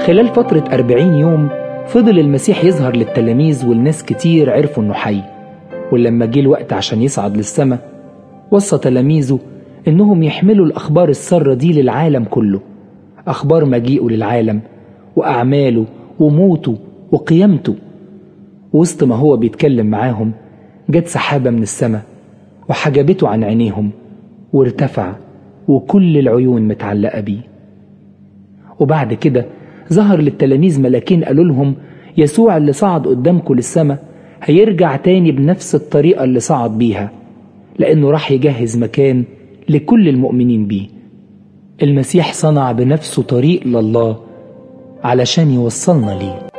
خلال فترة أربعين يوم فضل المسيح يظهر للتلاميذ والناس كتير عرفوا إنه حي ولما جه الوقت عشان يصعد للسماء وصى تلاميذه إنهم يحملوا الأخبار السارة دي للعالم كله أخبار مجيئه للعالم وأعماله وموته وقيامته وسط ما هو بيتكلم معاهم جت سحابة من السماء وحجبته عن عينيهم وارتفع وكل العيون متعلقة بيه وبعد كده ظهر للتلاميذ ملاكين قالوا لهم يسوع اللي صعد قدامكم للسماء هيرجع تاني بنفس الطريقة اللي صعد بيها لأنه راح يجهز مكان لكل المؤمنين بيه المسيح صنع بنفسه طريق لله علشان يوصلنا ليه